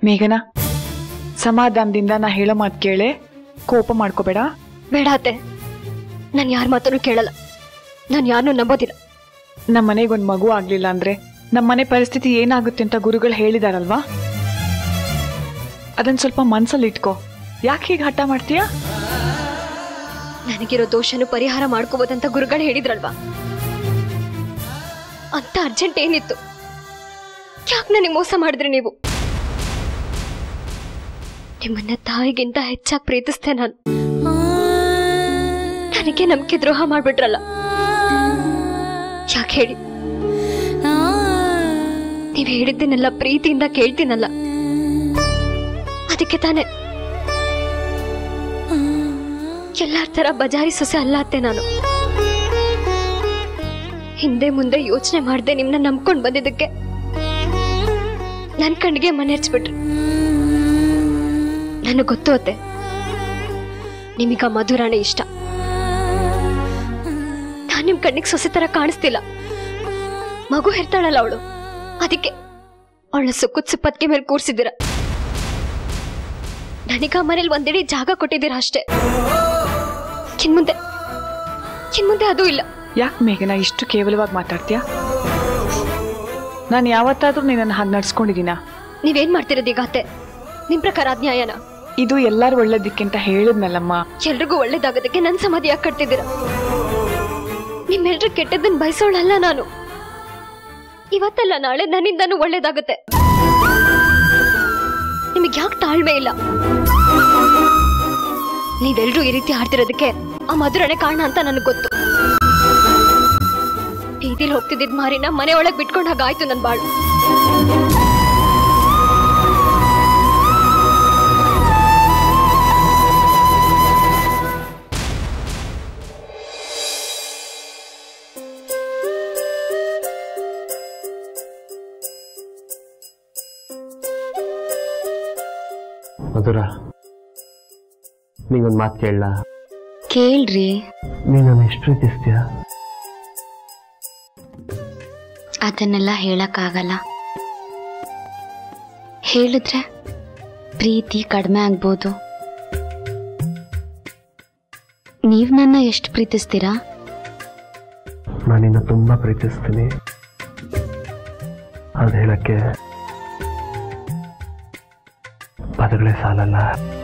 ಮೇಘನ ಸಮಾಧಾನದಿಂದ ನಾ ಹೇಳೋ ಮಾತು ಕೇಳೆ ಕೋಪ ಮಾಡ್ಕೋಬೇಡ ಬೇಡ ಅತ್ತೆ ನಾನು ಯಾರ ಮಾತನ್ನು ಕೇಳಲ್ಲ ನಾನು ಯಾರನ್ನೂ ನಂಬೋದಿಲ್ಲ ನಮ್ಮ ಮನೆಗೊಂದು ಮಗು ಆಗ್ಲಿಲ್ಲ ಅಂದ್ರೆ ನಮ್ಮ ಮನೆ ಪರಿಸ್ಥಿತಿ ಏನಾಗುತ್ತೆ ಅಂತ ಗುರುಗಳು ಹೇಳಿದಾರಲ್ವಾ ಅದನ್ನ ಸ್ವಲ್ಪ ಮನ್ಸಲ್ಲಿ ಇಟ್ಕೋ ಯಾಕೆ ಹೀಗೆ ಹಠ ಮಾಡ್ತೀಯಾ ನನಗಿರೋ ದೋಷನು ಪರಿಹಾರ ಮಾಡ್ಕೋಬೋದಂತ ಗುರುಗಳು ಹೇಳಿದ್ರಲ್ವಾ ಅಂತ ಅರ್ಜೆಂಟ್ ಏನಿತ್ತು ಯಾಕೆ ನನಗೆ ಮೋಸ ಮಾಡಿದ್ರಿ ನೀವು ನಿಮ್ಮನ್ನ ತಾಯಿಗಿಂತ ಹೆಚ್ಚಾಗಿ ಪ್ರೀತಿಸ್ತೆ ನಾನು ನನಗೆ ನಂಬಿಕೆ ದ್ರೋಹ ಮಾಡ್ಬಿಟ್ರಲ್ಲ ಯಾಕೆ ಹೇಳಿ ನೀವ್ ಹೇಳಿದ್ದನ್ನೆಲ್ಲ ಪ್ರೀತಿಯಿಂದ ಕೇಳ್ತೀನಲ್ಲ ಅದಕ್ಕೆ ತಾನೆ ಎಲ್ಲಾರ ತರ ಬಜಾರಿ ಸೊಸೆ ಅಲ್ಲ ಅತ್ತೆ ನಾನು ಹಿಂದೆ ಮುಂದೆ ಯೋಚನೆ ಮಾಡದೆ ನಿಮ್ನ ನಂಬ್ಕೊಂಡ್ ಬಂದಿದ್ದಕ್ಕೆ ನನ್ ಕಣ್ಣಿಗೆ ಮನೆರ್ಚ್ಬಿಟ್ರಿ ನನಗೆ ಗೊತ್ತು ಅತ್ತೆ ನಿಮಗ ಮಧುರಾಣೆ ಇಷ್ಟ ನಾನ್ ನಿಮ್ ಕಣ್ಣಿಗೆ ಸೊಸೆ ತರ ಕಾಣಿಸ್ತಿಲ್ಲ ಮಗು ಹೆರ್ತಾಳಲ್ಲ ಅವಳು ಅದಕ್ಕೆ ಅವಳ ಸುಕ್ಕುತ್ ಸುಪ್ಪತ್ಗೆ ಮೇಲೆ ಕೂರ್ಸಿದ್ದೀರ ನನಗ ಮನೇಲಿ ಒಂದಿಡೀ ಜಾಗ ಕೊಟ್ಟಿದ್ದೀರ ಅಷ್ಟೇ ಇನ್ಮುಂದೆ ಇನ್ಮುಂದೆ ಅದು ಇಲ್ಲ ಯಾಕೆ ಮೇಘನ ಇಷ್ಟು ಕೇವಲವಾಗಿ ಮಾತಾಡ್ತೀಯಾ ನಾನು ಯಾವತ್ತಾದ್ರೂ ನಿನ್ನನ್ನು ಹಾಗೆ ನಡ್ಸ್ಕೊಂಡಿದ್ದೀನ ನೀವೇನ್ ಮಾಡ್ತಿರೋದು ಈಗ ಅತ್ತೆ ನಿಮ್ ಪ್ರಕಾರ ಅದ್ ನ್ಯಾಯನ ಇದು ಎಲ್ಲರೂ ಒಳ್ಳೇದಕ್ಕೆ ಅಂತ ಹೇಳಿದ್ನಲ್ಲಮ್ಮ ಎಲ್ರಿಗೂ ಒಳ್ಳೇದಾಗೋದಕ್ಕೆ ನನ್ ಸಮಾಧಿ ಯಾಕೆ ಕಟ್ತಿದ್ದೀರ ನಿಮ್ಮೆಲ್ರ ಕೆಟ್ಟದನ್ನ ಬಯಸೋಳಲ್ಲ ನಾನು ಇವತ್ತಲ್ಲ ನಾಳೆ ನನ್ನಿಂದನೂ ಒಳ್ಳೇದಾಗುತ್ತೆ ನಿಮಗೆ ಯಾಕೆ ತಾಳ್ಮೆ ಇಲ್ಲ ನೀವೆಲ್ರೂ ಈ ರೀತಿ ಆಡ್ತಿರೋದಕ್ಕೆ ಆ ಮಧುರನೆ ಕಾರಣ ಅಂತ ನನಗೆ ಗೊತ್ತು ಬೀದಿಲ್ ಹೋಗ್ತಿದ್ದಿದ್ ಮಾರಿನ ಮನೆ ಒಳಗ್ ಬಿಟ್ಕೊಂಡ್ ಹಾಗಾಯ್ತು ನನ್ ಬಾಳು ಮಧುರ ನಿಂಗೊಂದು ಮಾತು ಕೇಳಲ್ಲ ಕೇಳ್ರಿ ನೀನು ನನ್ನ ಎಷ್ಟು ಪ್ರೀತಿಸ್ತೀಯ ಅದನ್ನೆಲ್ಲ ಹೇಳಕ್ಕಾಗಲ್ಲ ಹೇಳಿದ್ರೆ ಪ್ರೀತಿ ಕಡಿಮೆ ಆಗ್ಬೋದು ನೀವು ನನ್ನ ಎಷ್ಟು ಪ್ರೀತಿಸ್ತೀರಾ ನಾನು ನಿನ್ನ ತುಂಬ ಪ್ರೀತಿಸ್ತೀನಿ ಅದು ಹೇಳಕ್ಕೆ ಪದಗಳೇ ಸಾಲಲ್ಲ